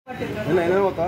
నేను అయినా పోతా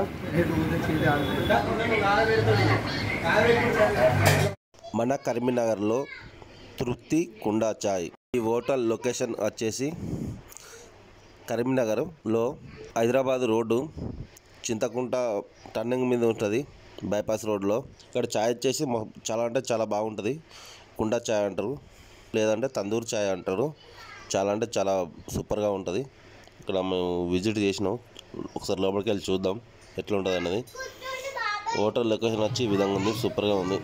మన కరీంనగర్లో తృప్తి కుండా చాయ్ ఈ హోటల్ లొకేషన్ వచ్చేసి కరీంనగర్లో హైదరాబాద్ రోడ్డు చింతకుంట టర్నింగ్ మీద ఉంటుంది బైపాస్ రోడ్లో ఇక్కడ చాయ్ వచ్చేసి మొ- చాలా అంటే చాలా బాగుంటుంది కుండా చాయ్ అంటారు లేదంటే తందూరి చాయ్ అంటారు చాలా అంటే చాలా సూపర్గా ఉంటుంది ఇక్కడ మేము విజిట్ చేసినాం ఒకసారి లోపలికి వెళ్ళి చూద్దాం ఎట్లా ఉంటుంది అన్నది హోటల్ లొకేషన్ వచ్చి ఈ విధంగా ఉంది సూపర్గా ఉంది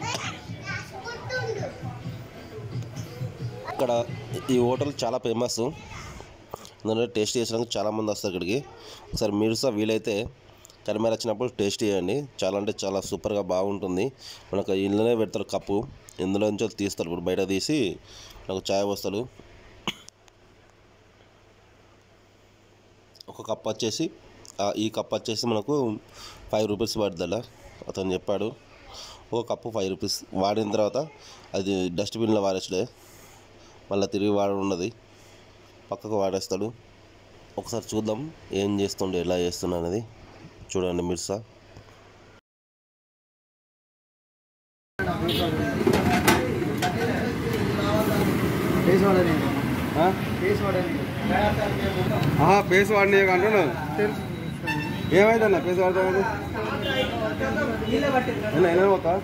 ఇక్కడ ఈ హోటల్ చాలా ఫేమస్ ఎందుకంటే టేస్ట్ చేసడానికి చాలామంది వస్తారు ఇక్కడికి ఒకసారి మీరు సహా వీలైతే కరిమేర వచ్చినప్పుడు టేస్ట్ చేయండి చాలా అంటే చాలా సూపర్గా బాగుంటుంది మనకు ఇందులోనే పెడతారు కప్పు ఇందులో నుంచి తీస్తారు ఇప్పుడు బయట తీసి నాకు చాయ్ వస్తారు ఒక కప్ వచ్చేసి ఆ, ఈ కప్ వచ్చేసి మనకు ఫైవ్ రూపీస్ పడుతుందా అతను చెప్పాడు ఒక కప్పు ఫైవ్ రూపీస్ వాడిన తర్వాత అది డస్ట్బిన్లో వారేసడే మళ్ళీ తిరిగి వాడు ఉన్నది పక్కకు వాడేస్తాడు ఒకసారి చూద్దాం ఏం చేస్తుండే ఎలా చేస్తున్నా అనేది చూడండి మీరు సార్ పేస్ వాడని పేస్ వాడని ఆహా పేస్ వాడిని అంటున్నావు ఏమైంది అన్న పేస్ వాడితే నేను అయినా పోతా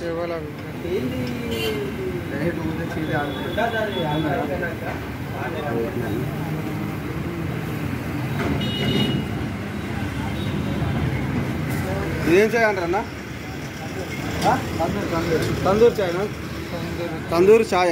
ఇదేం చాయ్ అంటారన్నా తందూర్ చాయ్ తందూర్ చాయ్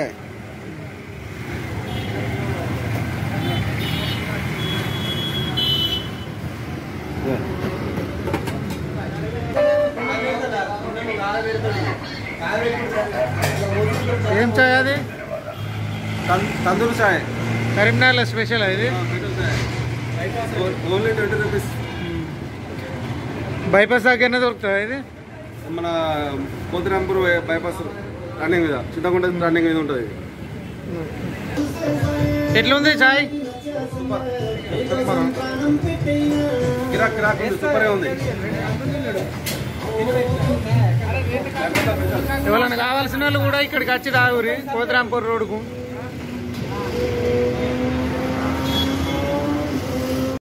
ఏం చాయ్ అది తందూర్ చాయ్ కరీంనగర్లో స్పెషల్ ఇది ఓన్లీ ట్వంటీ రూపీస్ బైపాస్ దగ్గరనే దొరుకుతుంది ఇది మన పోతిరాంపూర్ బైపాస్ రన్నింగ్ మీద చింతకుంట రన్నింగ్ మీద ఉంటుంది ఎట్లుంది చాయ్ కిరాక్ కిరాక్ ఉంది సూపర్గా ఉంది ఎవరైనా కావాల్సిన వాళ్ళు కూడా ఇక్కడికి వచ్చి తాగురి కోతరాంపూర్ రోడ్డుకు